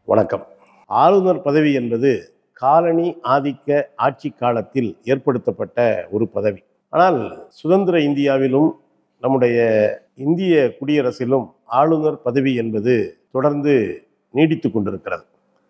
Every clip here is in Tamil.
வணக்கம் ஆளுநர் பதவி என்பது காலனி ஆதிக்க ஆட்சி காலத்தில் ஏற்படுத்தப்பட்ட ஒரு பதவி ஆனால் சுதந்திர இந்தியாவிலும் நம்முடைய இந்திய குடியரசிலும் ஆளுநர் பதவி என்பது தொடர்ந்து நீடித்து கொண்டிருக்கிறது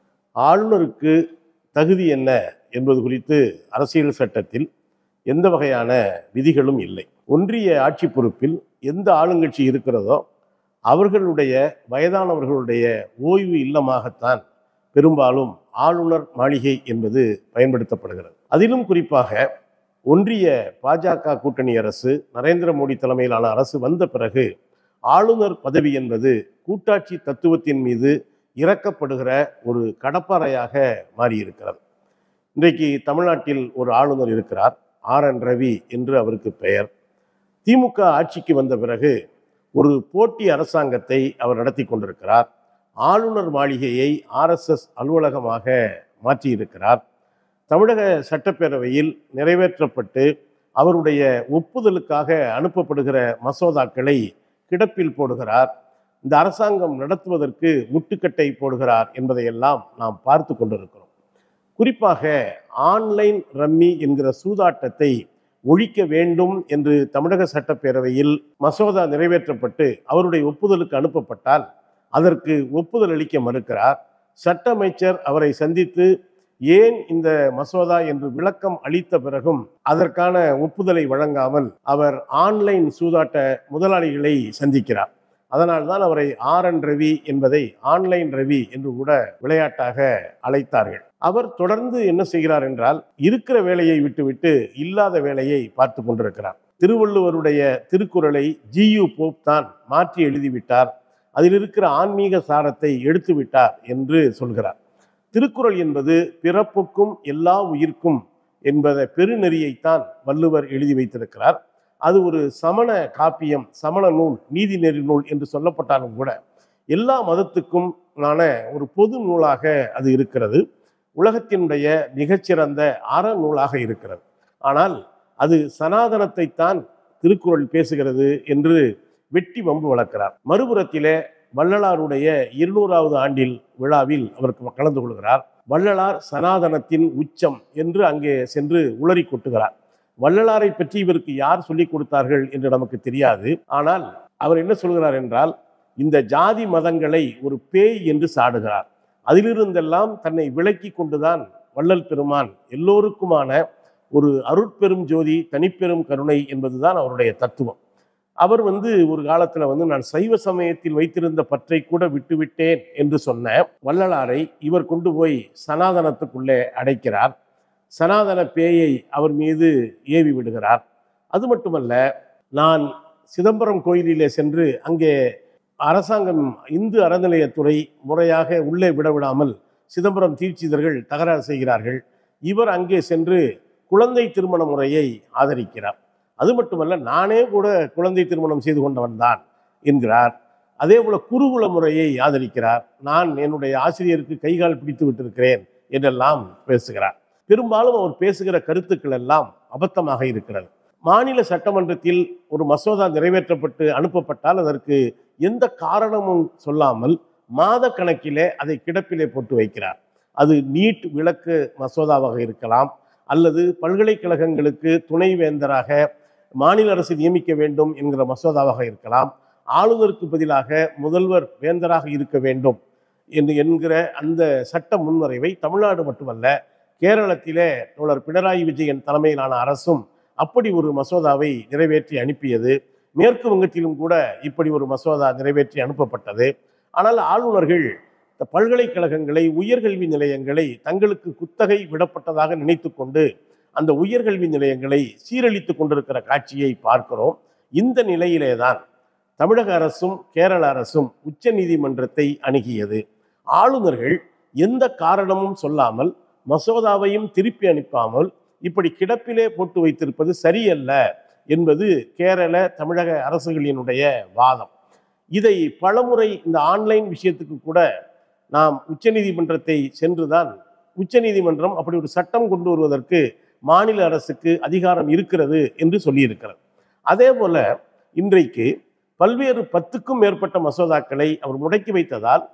ஆளுநருக்கு தகுதி என்ன என்பது குறித்து அரசியல் சட்டத்தில் எந்த வகையான விதிகளும் இல்லை ஒன்றிய ஆட்சி பொறுப்பில் எந்த ஆளுங்கட்சி இருக்கிறதோ அவர்களுடைய வயதானவர்களுடைய ஓய்வு இல்லமாகத்தான் பெரும்பாலும் ஆளுநர் மாளிகை என்பது பயன்படுத்தப்படுகிறது அதிலும் குறிப்பாக ஒன்றிய பாஜக கூட்டணி அரசு நரேந்திர மோடி தலைமையிலான அரசு வந்த பிறகு ஆளுநர் பதவி என்பது கூட்டாட்சி தத்துவத்தின் மீது இறக்கப்படுகிற ஒரு கடப்பாறையாக மாறியிருக்கிறது இன்றைக்கு தமிழ்நாட்டில் ஒரு ஆளுநர் இருக்கிறார் ஆர் என் ரவி என்று அவருக்கு பெயர் திமுக ஆட்சிக்கு வந்த பிறகு ஒரு போட்டி அரசாங்கத்தை அவர் நடத்தி கொண்டிருக்கிறார் ஆளுநர் மாளிகையை ஆர்எஸ்எஸ் அலுவலகமாக மாற்றியிருக்கிறார் தமிழக சட்டப்பேரவையில் நிறைவேற்றப்பட்டு அவருடைய ஒப்புதலுக்காக அனுப்பப்படுகிற மசோதாக்களை கிடப்பில் போடுகிறார் இந்த அரசாங்கம் நடத்துவதற்கு முட்டுக்கட்டை போடுகிறார் என்பதையெல்லாம் நாம் பார்த்து கொண்டிருக்கிறோம் குறிப்பாக ஆன்லைன் ரம்மி என்கிற சூதாட்டத்தை ஒழிக்க வேண்டும் என்று தமிழக சட்டப்பேரவையில் மசோதா நிறைவேற்றப்பட்டு அவருடைய ஒப்புதலுக்கு அனுப்பப்பட்டால் அதற்கு ஒப்புதல் அளிக்க மறுக்கிறார் சட்ட அமைச்சர் அவரை சந்தித்து ஏன் இந்த மசோதா என்று விளக்கம் அளித்த பிறகும் அதற்கான ஒப்புதலை வழங்காமல் அவர் ஆன்லைன் சூதாட்ட முதலாளிகளை சந்திக்கிறார் அதனால்தான் அவரை ஆர் என் ரவி என்பதை ஆன்லைன் ரவி என்று கூட விளையாட்டாக அழைத்தார்கள் அவர் தொடர்ந்து என்ன செய்கிறார் என்றால் இருக்கிற வேலையை விட்டுவிட்டு இல்லாத வேலையை பார்த்து கொண்டிருக்கிறார் திருவள்ளுவருடைய திருக்குறளை ஜியு போப் தான் மாற்றி எழுதிவிட்டார் அதில் இருக்கிற ஆன்மீக சாரத்தை எடுத்து விட்டார் என்று சொல்கிறார் திருக்குறள் என்பது பிறப்புக்கும் எல்லா உயிர்க்கும் என்பத பெருநெறியைத்தான் வள்ளுவர் எழுதி வைத்திருக்கிறார் அது ஒரு சமண காப்பியம் சமண நூல் நீதிநெறி நூல் என்று சொல்லப்பட்டாலும் கூட எல்லா மதத்துக்கும் ஆன ஒரு பொது நூலாக அது இருக்கிறது உலகத்தினுடைய மிகச்சிறந்த அறநூலாக இருக்கிறது ஆனால் அது சனாதனத்தைத்தான் திருக்குறள் பேசுகிறது என்று வெட்டி வம்பு வளர்க்கிறார் மறுபுறத்திலே வள்ளலாருடைய இருநூறாவது ஆண்டில் விழாவில் அவர் கலந்து கொள்கிறார் வள்ளலார் சனாதனத்தின் உச்சம் என்று அங்கே சென்று உளறி கொட்டுகிறார் வள்ளலாரை பற்றி இவருக்கு யார் சொல்லிக் கொடுத்தார்கள் என்று நமக்கு தெரியாது ஆனால் அவர் என்ன சொல்கிறார் என்றால் இந்த ஜாதி மதங்களை ஒரு பேய் என்று சாடுகிறார் அதிலிருந்தெல்லாம் தன்னை விலக்கி கொண்டுதான் வள்ளல் பெருமான் எல்லோருக்குமான ஒரு அருட்பெரும் ஜோதி தனிப்பெரும் கருணை என்பதுதான் அவருடைய தத்துவம் அவர் வந்து ஒரு காலத்தில் வந்து நான் சைவ சமயத்தில் வைத்திருந்த பற்றை கூட விட்டுவிட்டேன் என்று சொன்ன வள்ளலாரை இவர் கொண்டு போய் சனாதனத்துக்குள்ளே அடைக்கிறார் சனாதன பேயை அவர் மீது ஏவி விடுகிறார் அது மட்டுமல்ல நான் சிதம்பரம் கோயிலிலே சென்று அங்கே அரசாங்கம் இந்து அறநிலையத்துறை முறையாக உள்ளே விட விடாமல் சிதம்பரம் தீட்சிதர்கள் தகராறு செய்கிறார்கள் இவர் அங்கே சென்று குழந்தை திருமண முறையை ஆதரிக்கிறார் அது மட்டுமல்ல நானே கூட குழந்தை திருமணம் செய்து கொண்டவன் தான் என்கிறார் அதே போல குருகுல முறையை ஆதரிக்கிறார் நான் என்னுடைய ஆசிரியருக்கு கைகால் பிடித்து விட்டிருக்கிறேன் என்றெல்லாம் பேசுகிறார் பெரும்பாலும் அவர் பேசுகிற கருத்துக்கள் எல்லாம் அபத்தமாக இருக்கிறது மாநில சட்டமன்றத்தில் ஒரு மசோதா நிறைவேற்றப்பட்டு அனுப்பப்பட்டால் அதற்கு எந்த காரணமும் சொல்லாமல் மாத கணக்கிலே அதை கிடப்பிலே போட்டு வைக்கிறார் அது நீட் விளக்கு மசோதாவாக இருக்கலாம் அல்லது பல்கலைக்கழகங்களுக்கு துணைவேந்தராக மாநில அரசு நியமிக்க வேண்டும் என்கிற மசோதாவாக இருக்கலாம் ஆளுநருக்கு பதிலாக முதல்வர் வேந்தராக இருக்க வேண்டும் என்று என்கிற அந்த சட்ட முன்வரைவை தமிழ்நாடு மட்டுமல்ல கேரளத்திலே தோழர் பினராயி விஜயன் தலைமையிலான அரசும் அப்படி ஒரு மசோதாவை நிறைவேற்றி அனுப்பியது மேற்கு வங்கத்திலும் கூட இப்படி ஒரு மசோதா நிறைவேற்றி அனுப்பப்பட்டது ஆனால் ஆளுநர்கள் இந்த பல்கலைக்கழகங்களை உயர்கல்வி நிலையங்களை தங்களுக்கு குத்தகை விடப்பட்டதாக நினைத்து கொண்டு அந்த உயர்கல்வி நிலையங்களை சீரழித்து கொண்டிருக்கிற காட்சியை பார்க்கிறோம் இந்த நிலையிலே தான் தமிழக அரசும் கேரள அரசும் உச்ச நீதிமன்றத்தை அணுகியது ஆளுநர்கள் எந்த காரணமும் சொல்லாமல் மசோதாவையும் திருப்பி அனுப்பாமல் இப்படி கிடப்பிலே போட்டு வைத்திருப்பது சரியல்ல என்பது கேரள தமிழக அரசுகளினுடைய வாதம் இதை பலமுறை இந்த ஆன்லைன் விஷயத்துக்கு கூட நாம் உச்சநீதிமன்றத்தை சென்றுதான் உச்சநீதிமன்றம் அப்படி ஒரு சட்டம் கொண்டு வருவதற்கு மாநில அரசுக்கு அதிகாரம் இருக்கிறது என்று சொல்லியிருக்கிறது அதே போல இன்றைக்கு பல்வேறு பத்துக்கும் மேற்பட்ட மசோதாக்களை அவர் முடக்கி வைத்ததால்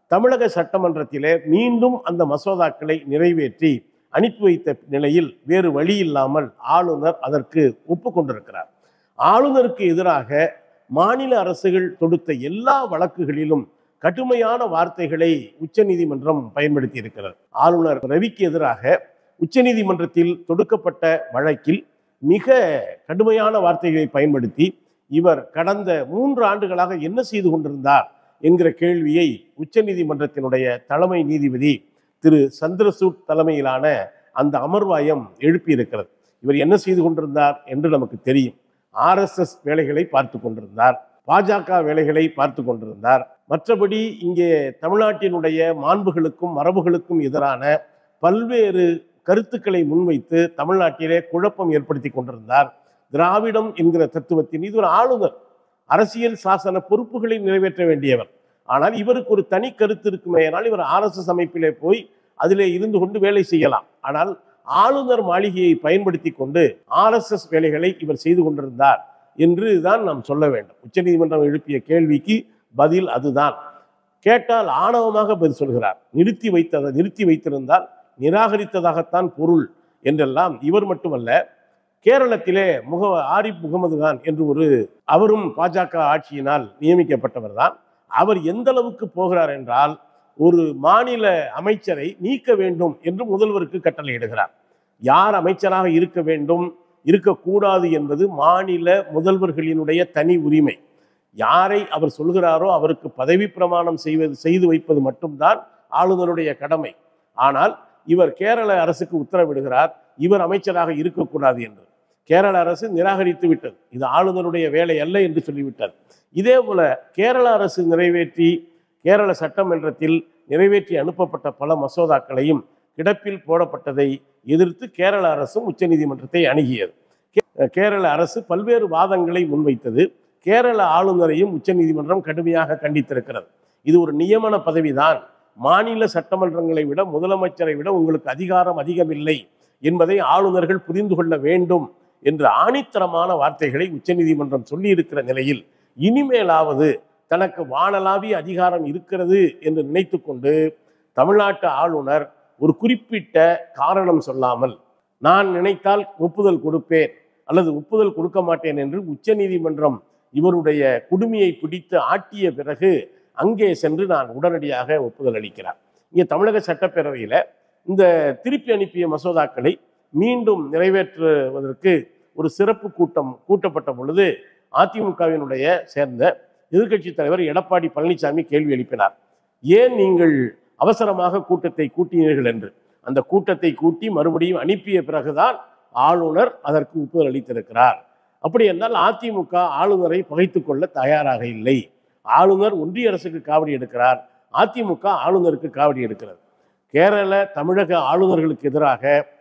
தமிழக சட்டமன்றத்திலே மீண்டும் அந்த மசோதாக்களை நிறைவேற்றி அனுப்பி வைத்த நிலையில் வேறு வழி இல்லாமல் ஆளுநர் அதற்கு ஒப்புக்கொண்டிருக்கிறார் ஆளுநருக்கு எதிராக மாநில அரசுகள் தொடுத்த எல்லா வழக்குகளிலும் கடுமையான வார்த்தைகளை உச்சநீதிமன்றம் பயன்படுத்தி இருக்கிறது ஆளுநர் ரவிக்கு எதிராக உச்சநீதிமன்றத்தில் தொடுக்கப்பட்ட வழக்கில் மிக கடுமையான வார்த்தைகளை பயன்படுத்தி இவர் கடந்த மூன்று ஆண்டுகளாக என்ன செய்து கொண்டிருந்தார் என்கிற கேள்வியை உச்சநீதிமன்றத்தினுடைய தலைமை நீதிபதி திரு சந்திரசூட் தலைமையிலான அந்த அமர்வாயம் எழுப்பியிருக்கிறது இவர் என்ன செய்து கொண்டிருந்தார் என்று நமக்கு தெரியும் ஆர்எஸ்எஸ் வேலைகளை பார்த்து கொண்டிருந்தார் பாஜக வேலைகளை பார்த்து கொண்டிருந்தார் மற்றபடி இங்கே தமிழ்நாட்டினுடைய மாண்புகளுக்கும் மரபுகளுக்கும் எதிரான பல்வேறு கருத்துக்களை முன்வைத்து தமிழ்நாட்டிலே குழப்பம் ஏற்படுத்தி கொண்டிருந்தார் திராவிடம் என்கிற தத்துவத்தின் இது ஒரு ஆளுநர் அரசியல் சாசன பொறுப்புகளை நிறைவேற்ற வேண்டியவர் ஆனால் இவருக்கு ஒரு தனி கருத்து இருக்குமேயானால் இவர் ஆர்எஸ்எஸ் அமைப்பிலே போய் அதிலே இருந்து கொண்டு வேலை செய்யலாம் ஆனால் ஆளுநர் மாளிகையை பயன்படுத்தி கொண்டு ஆர்எஸ்எஸ் வேலைகளை இவர் செய்து கொண்டிருந்தார் என்று தான் நாம் சொல்ல வேண்டும் உச்சநீதிமன்றம் எழுப்பிய கேள்விக்கு பதில் அதுதான் கேட்டால் ஆணவமாக பதில் சொல்கிறார் நிறுத்தி வைத்ததை நிறுத்தி வைத்திருந்தால் நிராகரித்ததாகத்தான் பொருள் என்றெல்லாம் இவர் மட்டுமல்ல கேரளத்திலே முக ஆரிப் முகமது கான் என்று ஒரு அவரும் பாஜக ஆட்சியினால் நியமிக்கப்பட்டவர் தான் அவர் எந்த அளவுக்கு போகிறார் என்றால் ஒரு மாநில அமைச்சரை நீக்க வேண்டும் என்று முதல்வருக்கு கட்டளையிடுகிறார் யார் அமைச்சராக இருக்க வேண்டும் இருக்கக்கூடாது என்பது மாநில முதல்வர்களினுடைய தனி உரிமை யாரை அவர் சொல்கிறாரோ அவருக்கு பதவி பிரமாணம் செய்வது செய்து வைப்பது மட்டும்தான் ஆளுநருடைய கடமை ஆனால் இவர் கேரள அரசுக்கு உத்தரவிடுகிறார் இவர் அமைச்சராக இருக்கக்கூடாது என்று கேரள அரசு நிராகரித்து விட்டது இது ஆளுநருடைய வேலை அல்ல என்று சொல்லிவிட்டது இதே போல கேரள அரசு நிறைவேற்றி கேரள சட்டமன்றத்தில் நிறைவேற்றி அனுப்பப்பட்ட பல மசோதாக்களையும் கிடப்பில் போடப்பட்டதை எதிர்த்து கேரள அரசும் உச்சநீதிமன்றத்தை அணுகியது கே- கேரள அரசு பல்வேறு வாதங்களை முன்வைத்தது கேரள ஆளுநரையும் உச்சநீதிமன்றம் கடுமையாக கண்டித்திருக்கிறது இது ஒரு நியமன பதவிதான் மாநில சட்டமன்றங்களை விட முதலமைச்சரை விட உங்களுக்கு அதிகாரம் அதிகமில்லை என்பதை ஆளுநர்கள் புரிந்து கொள்ள வேண்டும் என்று ஆணித்தரமான வார்த்தைகளை உச்சநீதிமன்றம் சொல்லியிருக்கிற நிலையில் இனிமேலாவது தனக்கு வானளாவிய அதிகாரம் இருக்கிறது என்று நினைத்து கொண்டு தமிழ்நாட்டு ஆளுநர் ஒரு குறிப்பிட்ட காரணம் சொல்லாமல் நான் நினைத்தால் ஒப்புதல் கொடுப்பேன் அல்லது ஒப்புதல் கொடுக்க மாட்டேன் என்று உச்சநீதிமன்றம் இவருடைய குடுமியை பிடித்து ஆட்டிய பிறகு அங்கே சென்று நான் உடனடியாக ஒப்புதல் அளிக்கிறார் இங்கே தமிழக சட்டப்பேரவையில் இந்த திருப்பி அனுப்பிய மசோதாக்களை மீண்டும் நிறைவேற்றுவதற்கு ஒரு சிறப்பு கூட்டம் கூட்டப்பட்ட பொழுது அதிமுகவினுடைய சேர்ந்த எதிர்க்கட்சி தலைவர் எடப்பாடி பழனிசாமி கேள்வி எழுப்பினார் ஏன் நீங்கள் அவசரமாக கூட்டத்தை கூட்டினீர்கள் என்று அந்த கூட்டத்தை கூட்டி மறுபடியும் அனுப்பிய பிறகுதான் ஆளுநர் அதற்கு ஒப்புதல் அளித்திருக்கிறார் அப்படி என்றால் அதிமுக ஆளுநரை பகைத்துக் கொள்ள தயாராக இல்லை ஆளுநர் ஒன்றிய அரசுக்கு காவடி எடுக்கிறார் அதிமுக ஆளுநருக்கு காவடி எடுக்கிறது கேரள தமிழக ஆளுநர்களுக்கு எதிராக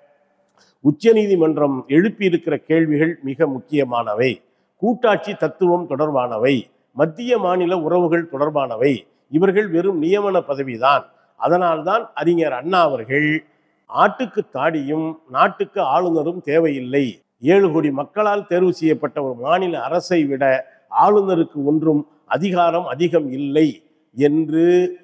உச்சநீதிமன்றம் எழுப்பியிருக்கிற கேள்விகள் மிக முக்கியமானவை கூட்டாட்சி தத்துவம் தொடர்பானவை மத்திய மாநில உறவுகள் தொடர்பானவை இவர்கள் வெறும் நியமன பதவிதான் அதனால்தான் அறிஞர் அண்ணா அவர்கள் ஆட்டுக்கு தாடியும் நாட்டுக்கு ஆளுநரும் தேவையில்லை ஏழு கோடி மக்களால் தேர்வு செய்யப்பட்ட ஒரு மாநில அரசை விட ஆளுநருக்கு ஒன்றும் அதிகாரம் அதிகம் இல்லை என்று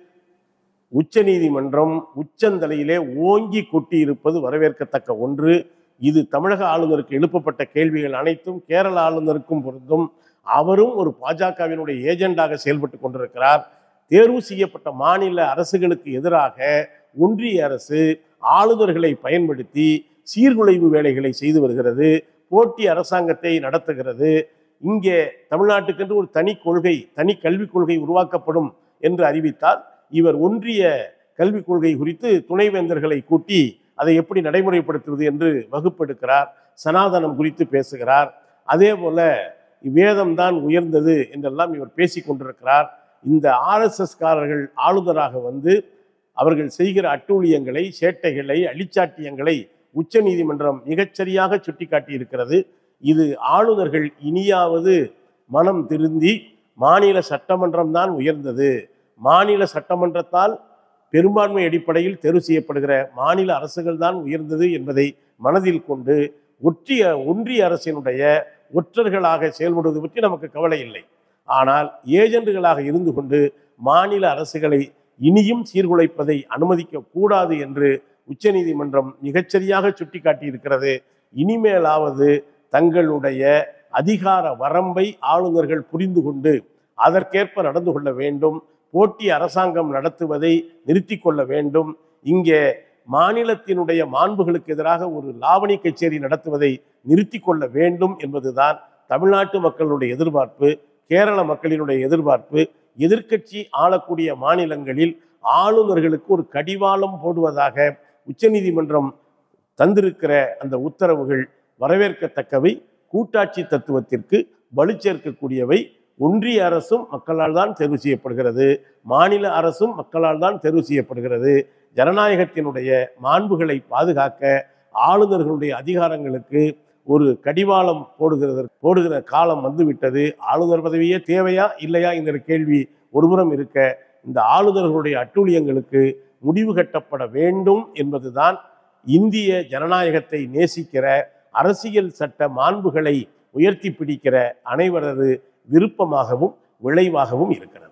உச்சநீதிமன்றம் உச்சந்தலையிலே ஓங்கி கொட்டியிருப்பது வரவேற்கத்தக்க ஒன்று இது தமிழக ஆளுநருக்கு எழுப்பப்பட்ட கேள்விகள் அனைத்தும் கேரள ஆளுநருக்கும் பொருந்தும் அவரும் ஒரு பாஜகவினுடைய ஏஜெண்டாக செயல்பட்டு கொண்டிருக்கிறார் தேர்வு செய்யப்பட்ட மாநில அரசுகளுக்கு எதிராக ஒன்றிய அரசு ஆளுநர்களை பயன்படுத்தி சீர்குலைவு வேலைகளை செய்து வருகிறது போட்டி அரசாங்கத்தை நடத்துகிறது இங்கே தமிழ்நாட்டுக்கென்று ஒரு தனி கொள்கை தனி கல்விக் கொள்கை உருவாக்கப்படும் என்று அறிவித்தால் இவர் ஒன்றிய கல்விக் கொள்கை குறித்து துணைவேந்தர்களை கூட்டி அதை எப்படி நடைமுறைப்படுத்துவது என்று வகுப்பெடுக்கிறார் சனாதனம் குறித்து பேசுகிறார் அதே போல வேதம் தான் உயர்ந்தது என்றெல்லாம் இவர் பேசிக் கொண்டிருக்கிறார் இந்த ஆர்எஸ்எஸ் காரர்கள் ஆளுநராக வந்து அவர்கள் செய்கிற அட்டூழியங்களை சேட்டைகளை அழிச்சாட்டியங்களை உச்சநீதிமன்றம் மிகச்சரியாக சுட்டிக்காட்டி இருக்கிறது இது ஆளுநர்கள் இனியாவது மனம் திருந்தி மாநில சட்டமன்றம் தான் உயர்ந்தது மாநில சட்டமன்றத்தால் பெரும்பான்மை அடிப்படையில் தேர்வு செய்யப்படுகிற மாநில அரசுகள் தான் உயர்ந்தது என்பதை மனதில் கொண்டு ஒற்றிய ஒன்றிய அரசினுடைய ஒற்றர்களாக செயல்படுவது பற்றி நமக்கு கவலை இல்லை ஆனால் ஏஜெண்டுகளாக இருந்து கொண்டு மாநில அரசுகளை இனியும் சீர்குலைப்பதை அனுமதிக்க கூடாது என்று உச்சநீதிமன்றம் மிகச்சரியாக சுட்டிக்காட்டி இருக்கிறது இனிமேலாவது தங்களுடைய அதிகார வரம்பை ஆளுநர்கள் புரிந்து கொண்டு அதற்கேற்ப நடந்து கொள்ள வேண்டும் போட்டி அரசாங்கம் நடத்துவதை நிறுத்தி கொள்ள வேண்டும் இங்கே மாநிலத்தினுடைய மாண்புகளுக்கு எதிராக ஒரு லாவணி கச்சேரி நடத்துவதை நிறுத்தி கொள்ள வேண்டும் என்பதுதான் தமிழ்நாட்டு மக்களுடைய எதிர்பார்ப்பு கேரள மக்களினுடைய எதிர்பார்ப்பு எதிர்க்கட்சி ஆளக்கூடிய மாநிலங்களில் ஆளுநர்களுக்கு ஒரு கடிவாளம் போடுவதாக உச்சநீதிமன்றம் தந்திருக்கிற அந்த உத்தரவுகள் வரவேற்கத்தக்கவை கூட்டாட்சி தத்துவத்திற்கு வலு சேர்க்கக்கூடியவை ஒன்றிய அரசும் மக்களால் தான் தேர்வு செய்யப்படுகிறது மாநில அரசும் மக்களால் தான் தேர்வு செய்யப்படுகிறது ஜனநாயகத்தினுடைய மாண்புகளை பாதுகாக்க ஆளுநர்களுடைய அதிகாரங்களுக்கு ஒரு கடிவாளம் போடுகிறது போடுகிற காலம் வந்துவிட்டது ஆளுநர் பதவியே தேவையா இல்லையா என்கிற கேள்வி ஒருபுறம் இருக்க இந்த ஆளுநர்களுடைய அட்டூழியங்களுக்கு முடிவு கட்டப்பட வேண்டும் என்பதுதான் இந்திய ஜனநாயகத்தை நேசிக்கிற அரசியல் சட்ட மாண்புகளை உயர்த்தி பிடிக்கிற அனைவரது விருப்பமாகவும் விளைவாகவும் இருக்கிறது